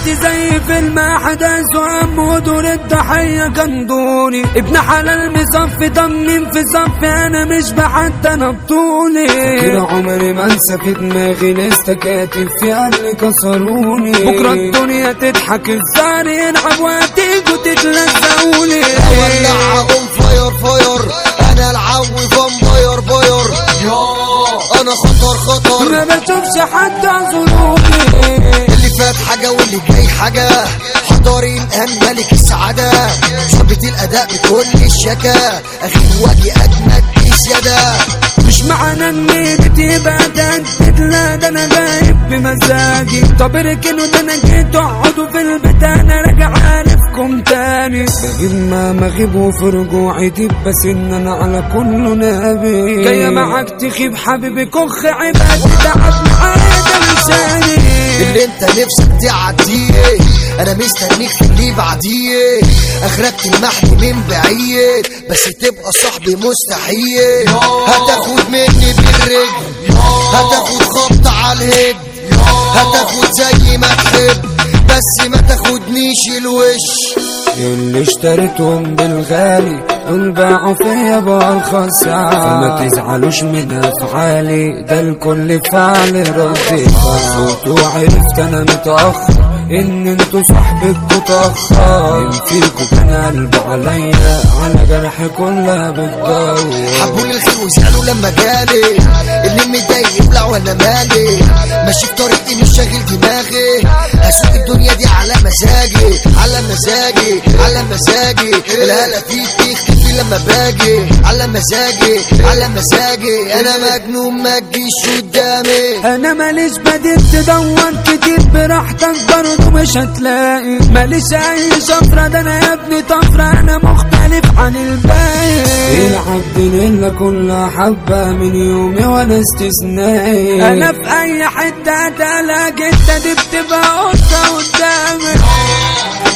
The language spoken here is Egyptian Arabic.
حياتي زي فيلم احداث وهم ودور الضحية كان دوري ابن حلال مصفي ضمن في صفي انا مش بحتى انا بطولي كده عمري ما انسى في دماغي لسه كاتب في اللي كسروني بكرة الدنيا تضحك الزهر يلعب وهتيجوا تتلزقوني ولع اقوم فاير فاير انا العوي فامباير باير يا انا خطر خطر ما بشوفش حد ظروفي اللي فات حاجة واللي جاي حاجة حضاري الآن ملك السعادة شعبة الأداء بكل الشكا أخي وجه أجمد بزيادة مش معنى اني بتبقى تهدد لا ده انا جايب بمزاجي طب اركنوا ده انا جيت اقعدوا في البيت انا راجع عارفكم تاني بجيب ما مغيب وفي رجوعي دي بس ان انا على كله نبي جاية معاك تخيب حبيبي كخ عباد تعب معايا ده لساني اللي انت نفسك تعديه انا مستنيك في اللي بعديه اخرك تلمحني من بعيد بس تبقى صاحبي مستحيل هتاخد مني بالرجل هتاخد خبط على الهد هتاخد زي ما تحب بس ما تاخدنيش الوش اللي اشتريتهم بالغالي دول باعوا فيا بالخس فما تزعلوش من افعالي ده الكل فعل ردي فوت وعرفت انا متاخر ان انتوا صاحبكوا تاخر ان فيكوا كان قلبه عليا على جرح كلها بتدور حبوني الخير وزعلوا لما جالي اللي متضايق يبلع وانا مالي ماشي في طريقي مش شاغل دماغي اسوق الدنيا دي على مزاجي على مزاجي على مزاجي الهلا فيك تختفي لما باجي على مزاجي على مزاجي انا مجنون ما تجيش قدامي انا ماليش بديل تدور كتير براحتك برضه مش هتلاقي ماليش اي شفرة ده انا يا ابني طفرة انا مختلف عن الباقي العبد لله كل حبة من يومي وانا استثنائي انا في اي حتة هتلاقي انت دي بتبقى قطة قدامي